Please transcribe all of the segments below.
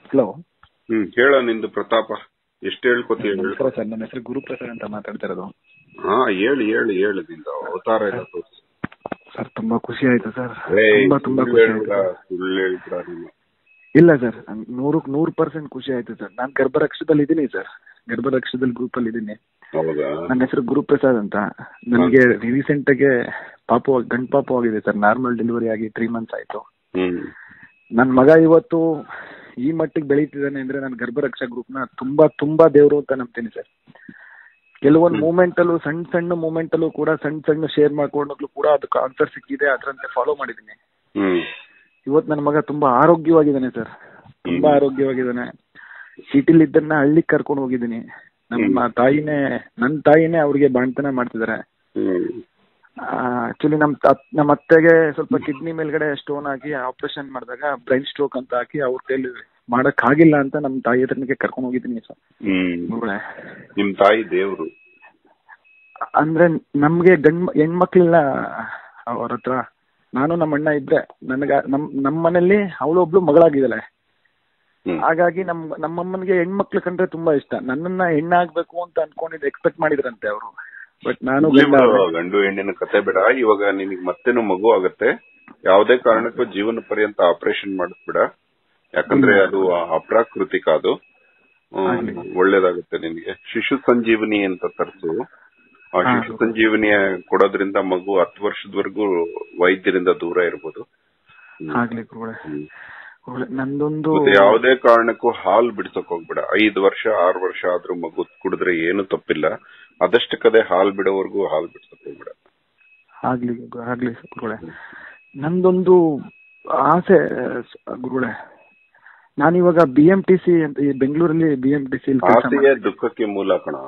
Hello ಹ್ಮ್ ಹೇಳ ನಿಂದು ಪ್ರತಾಪ ಎಷ್ಟು ಹೇಳ್ಕೊತೀಯ ಹೇಳು ನಮಸ್ಕಾರ ಸರ್ ನನ್ನ ಹೆಸರು ಗುರುಪ್ರಸಾದ್ ಅಂತ ಮಾತಾಡ್ತಾ ಇರೋದು ಹಾ ಹೇಳಿ ಹೇಳಿ ಹೇಳು ನಿಂದ ಅವತಾರ ಎಲ್ಲ ತೋರ್ಸು ಸರ್ ತುಂಬಾ ಖುಷಿ ಆಯ್ತು ಸರ್ ಏಯ್, ತುಂಬಾ ತುಂಬಾ ಸುಳ್ಳು ಖುಷಿ ಹೇಳ್ಬಿಡ, ಆಯ್ತು ಸುಳ್ಳು ಹೇಳ್ಬಿಡ ನೀನು ಇಲ್ಲ ಸರ್ ನೂರಕ್ಕೆ ನೂರು ಪರ್ಸೆಂಟ್ ಖುಷಿ ಆಯ್ತು ಸರ್ ನಾನು ಗರ್ಭರಕ್ಷದಲ್ಲಿ ಇದ್ದೀನಿ ಸರ್ ಗರ್ಭರಕ್ಷದಲ್ಲಿ ಗ್ರೂಪ್ ಅಲ್ಲಿ ಇದ್ದೀನಿ ಹೌದಾ ನನ್ನ ಹೆಸರು ಗುರುಪ್ರಸಾದ್ ಅಂತ ನನಗೆ ರೀಸೆಂಟ್ ಆಗಿ ಪಾಪು ಗಂಡ್ ಪಾಪು ಆಗಿದೆ ಸರ್ ನಾರ್ಮಲ್ ಡೆಲಿವರಿ ಆಗಿ ತ್ರೀ ಮಂತ್ಸ್ ಆಯ್ತು ಹ್ಮ್ ನನ್ನ ಮಗ ಇವತ್ತು ಈ ಮಟ್ಟಿಗೆ ಬೆಳೀತಿದ್ದಾನೆ ಅಂದ್ರೆ ನಾನು ಗರ್ಭರಕ್ಷಾ ಗ್ರೂಪ್ ನ ತುಂಬಾ ತುಂಬಾ ದೇವರು ಅಂತ ನಂಬ್ತೀನಿ ಸರ್ ಕೆಲವೊಂದು ಮೂಮೆಂಟ್ ಅಲ್ಲೂ ಸಣ್ಣ ಸಣ್ಣ ಮೂಮೆಂಟ್ ಅಲ್ಲೂ ಕೂಡ ಸಣ್ಣ ಸಣ್ಣ ಶೇರ್ ಮಾಡ್ಕೊಂಡಾಗ್ಲೂ ಕೂಡ ಅದಕ್ಕೆ ಆನ್ಸರ್ ಸಿಕ್ಕಿದೆ ಅದರಂತೆ ಫಾಲೋ ಮಾಡಿದ್ದೀನಿ ಹ್ಮ್ ಇವತ್ತು ನನ್ನ ಮಗ ತುಂಬಾ ಆರೋಗ್ಯವಾಗಿದ್ದಾನೆ ಸರ್ ತುಂಬಾ ಆರೋಗ್ಯವಾಗಿದ್ದಾನೆ ಸಿಟಿಲಿ ಇದ್ದನ್ನ ಹಳ್ಳಿಗೆ ಕರ್ಕೊಂಡು ಹೋಗಿದ್ದೀನಿ ನಮ್ಮ ತಾಯಿನೇ ನನ್ನ ತಾಯಿನೇ ಅವ್ರಿಗೆ ಬಾಣ್ತನ ಮಾಡ್ತಿದ್ದಾರೆ ಹ್ಮ್ ಆಕ್ಚುಲಿ ನಮ್ ತ- ನಮ್ಮ ಅತ್ತೆಗೆ ಸ್ವಲ್ಪ ಕಿಡ್ನಿ ಮೇಲ್ಗಡೆ ಸ್ಟೋನ್ ಆಗಿ ಆಪರೇಷನ್ ಮಾಡಿದಾಗ ಬ್ರೈನ್ ಸ್ಟ್ರೋಕ್ ಅಂತ ಹಾಕಿ ಅವ್ರ ಕೈಲಿ ಮಾಡಕ್ ಆಗಿಲ್ಲ ಅಂತ ನಮ್ಮ ತಾಯಿ ಹತ್ರನಿಗೆ ಕರ್ಕೊಂಡು ಹೋಗಿದ್ದೀನಿ ಸರ್ ಹ್ಮ್ ಗುರುಗಳೇ ನಿಮ್ ತಾಯಿ ದೇವ್ರು ಅಂದ್ರೆ ನಮ್ಗೆ ಗಂಡ್ ಹೆಣ್ಮಕ್ಳಿಲ್ಲ ಅವ್ರ ಹತ್ರ ನಾನು ನಮ್ಮ ಅಣ್ಣ ಇದ್ರೆ ನನಗ ನಮ್ ನಮ್ಮ ಮನೇಲಿ ಅವಳೊಬ್ಳು ಮಗಳಾಗಿದ್ದಾಳೆ ಹ್ಮ್ ಹಾಗಾಗಿ ನಮ್ ನಮ್ಮಮ್ಮನಿಗೆ ಹೆಣ್ಮಕ್ಳು ಕಂಡ್ರೆ ತುಂಬಾ ಇಷ್ಟ ನನ್ನನ್ನ ಹೆಣ್ಣಾಗ್ಬೇಕು ಅಂತ ಅನ್ಕೊಂಡಿದ್ದು ಎಕ್ಸ್ಪೆಕ್ಟ್ ಮಾಡಿದ್ರಂತೆ ಅವರು ಬಟ್ ನಾನು ಇರ್ಲಿ ಗಂಡ ಬಿಡು, ಗಂಡು ಹೆಣ್ಣಿನ ಕತೆ ಬೇಡ ಇವಾಗ ನಿನಗ್ ಮತ್ತೇನು ಮಗು ಆಗತ್ತೆ ಯಾವುದೇ ಕಾರಣಕ್ಕೂ ಜೀವನ ಪರ್ಯಂತ ಆಪರೇಷನ್ ಮಾಡಿಸ್ಬಿಡ ಯಾಕಂದ್ರೆ ಅದು ಅಪ್ರಾಕೃತಿಕ ಅದು ಹ್ಮ್, ಆಗ್ಲಿ. ಒಳ್ಳೇದಾಗುತ್ತೆ ನಿನ್ಗೆ ಶಿಶು ಸಂಜೀವನಿ ಅಂತ ತರಿಸು ಆ ಹಾ. ಶಿಶು ಸಂಜೀವನಿಯ ಕೊಡೋದ್ರಿಂದ ಮಗು ಹತ್ತು ವರ್ಷದವರೆಗೂ ವೈದ್ಯರಿಂದ ದೂರ ಇರ್ಬೋದು ಹ್ಮ್. ಆಗ್ಲಿ ಗುರುಗಳೇ ಹ್ಮ್. ಗುರುಗಳೇ, ನಂದೊಂದು ಮತ್ತೆ ಯಾವುದೇ ಕಾರಣಕ್ಕೂ ಹಾಲ್ ಬಿಡ್ಸಕ್ ಹೋಗ್ಬೇಡ ಐದು ವರ್ಷ ಆರು ವರ್ಷ ಆದ್ರೂ ಮಗು ಕುಡಿದ್ರೆ ಏನು ತಪ್ಪಿಲ್ಲ ಅದಷ್ಟಕ್ಕದೇ ಹಾಲ್ ಬಿಡೋವರೆಗೂ ಹಾಲ್ ಬಿಡ್ಸಕ್ ಹೋಗ್ಬೇಡ ಆಗ್ಲಿ ಗು- ಆಗ್ಲಿ ಗುರುಗಳೇ ನಂದೊಂದು ಆಸೆ ಸ- ಗುರುಗಳೇ ನಾನಿವಾಗ ಬಿ ಎಂ ಟಿ ಸಿ ಅಂತ ಈ ಬೆಂಗಳೂರಲ್ಲಿ ಬಿ ಎಂ ಟಿ ಸಿ ಆಸೆಯೇ ದುಃಖಕ್ಕೆ ಮೂಲ ಕಣ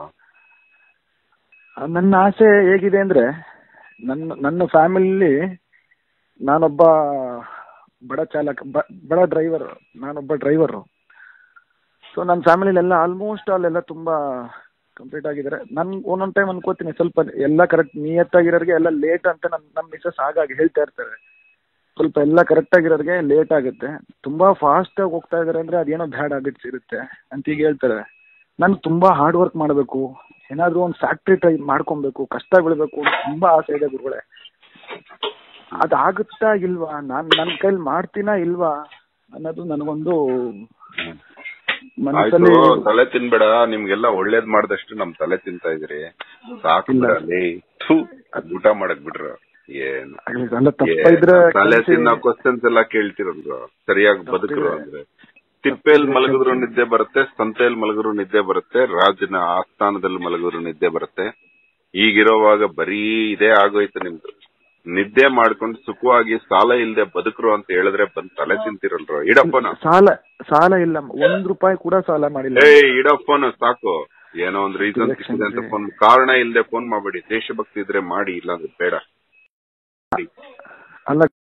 ನನ್ನ ಆಸೆ ಹೇಗಿದೆ ಅಂದ್ರೆ ನನ್ನ ನನ್ನ ಫ್ಯಾಮಿಲಿ ನಾನೊಬ್ಬ ಬಡ ಚಾಲಕ ಬ- ಬಡ ಡ್ರೈವರ್ ನಾನೊಬ್ಬ ಡ್ರೈವರು ಸೊ ನನ್ನ ಫ್ಯಾಮಿಲಿಲೆಲ್ಲ ಆಲ್ಮೋಸ್ಟ್ ಅಲ್ಲೆಲ್ಲ ತುಂಬಾ ಕಂಪ್ಲೀಟ್ ಆಗಿದ್ದಾರೆ ನನ್ ಒಂದೊಂದ್ ಟೈಮ್ ಅನ್ಕೋತೀನಿ ಸ್ವಲ್ಪ ಎಲ್ಲ ಕರೆಕ್ಟ್ ನಿಯತ್ತಾಗಿರೋರಿಗೆ ಎಲ್ಲ ಲೇಟ್ ಅಂತ ನನ್ ನಮ್ಮ ಮಿಸಸ್ ಹಾಗಾಗಿ ಹೇಳ್ತಾ ಇರ್ತಾರೆ ಸ್ವಲ್ಪ ಎಲ್ಲ ಕರೆಕ್ಟ್ ಆಗಿರೋರಿಗೆ ಲೇಟ್ ಆಗುತ್ತೆ ತುಂಬಾ ಫಾಸ್ಟ್ ಆಗಿ ಹೋಗ್ತಾ ಇದಾರೆ ಅಂದ್ರೆ ಅದೇನೋ ಬ್ಯಾಡ್ ಹ್ಯಾಬಿಟ್ಸ್ ಇರುತ್ತೆ ಅಂತ ಈಗ ಹೇಳ್ತಾರೆ ನಾನು ತುಂಬಾ ಹಾರ್ಡ್ ವರ್ಕ್ ಮಾಡಬೇಕು ಏನಾದ್ರೂ ಒಂದು ಫ್ಯಾಕ್ಟ್ರಿ ಟ್ರೈ ಮಾಡ್ಕೊಬೇಕು ಕಷ್ಟ ಬೀಳ್ಬೇಕು ಅಂತ ತುಂಬಾ ಆಸೆ ಇದೆ ಗುರುಗಳೇ ಅದಾಗುತ್ತಾ ಇಲ್ವಾ ನಾನ್ ನನ್ನ ಕೈಲಿ ಮಾಡ್ತೀನಾ ಇಲ್ವಾ ಅನ್ನೋದು ನನಗೊಂದು ಆಯ್ತು ಮನಸ್ಸಲ್ಲಿ ತಲೆ ತಿನ್ಬೇಡ ನಿಮ್ಗೆಲ್ಲ ಒಳ್ಳೇದ್ ಮಾಡ್ದಷ್ಟು ನಮ್ ತಲೆ ತಿಂತಾ ಇದ್ರಿ ಸಾಕು ಇಲ್ಲ. ಬಿಡಲಿ ಊಟ ಮಾಡಕ್ ಬಿಡ್ರ ಏನ್ ಆಗ್ಲಿ, ಅಲ್ಲ ತಪ್ಪ ಏನ್ ಇದ್ರೆ ತಲೆ ಕ್ಷಮಿಸಿ. ತಿನ್ನೋ ಕ್ವಶನ್ಸ್ ಎಲ್ಲ ಕೇಳ್ತಿರೋದು ಸರಿಯಾಗಿ ಬದುಕರು ಅಂದ್ರೆ ತಿಪ್ಪೆಲ್ ಮಲಗಿದ್ರು ನಿದ್ದೆ ಬರುತ್ತೆ ಸಂತೆಲ್ ಮಲಗಿದ್ರು ನಿದ್ದೆ ಬರುತ್ತೆ ರಾಜನ ಆಸ್ಥಾನದಲ್ಲಿ ಮಲಗಿದ್ರು ನಿದ್ದೆ ಬರುತ್ತೆ ಈಗಿರೋವಾಗ ಬರೀ ಇದೇ ಆಗೋಯ್ತು ನಿಮ್ದು ನಿದ್ದೆ ಮಾಡ್ಕೊಂಡು ಸುಖವಾಗಿ ಸಾಲ ಇಲ್ದೆ ಬದುಕರು ಅಂತ ಹೇಳಿದ್ರೆ ಬಂದ್ ತಲೆ ತಿಂತಿರಲ್ರ ಇಡಪ್ಪನ ಸಾಲ ಸಾಲ ಇಲ್ಲ ಒಂದ್ ರೂಪಾಯಿ ಕೂಡ ಸಾಲ ಮಾಡಿಲ್ಲ ಏ ಇಡಪ್ಪನ ಸಾಕು ಏನೋ ಒಂದ್ ರೀಸನ್ ಸಿಕ್ಕಿದೆ ಅಂತ ಫೋನ್ ಕಾರಣ ಇಲ್ದೆ ಫೋನ್ ಮಾಡ್ಬೇಡಿ ದೇಶಭಕ್ತಿ ಇದ್ರೆ ಮಾಡಿ ಇಲ್ಲಾಂದ್ರೆ ಬೇಡ ಅಲ್ಲ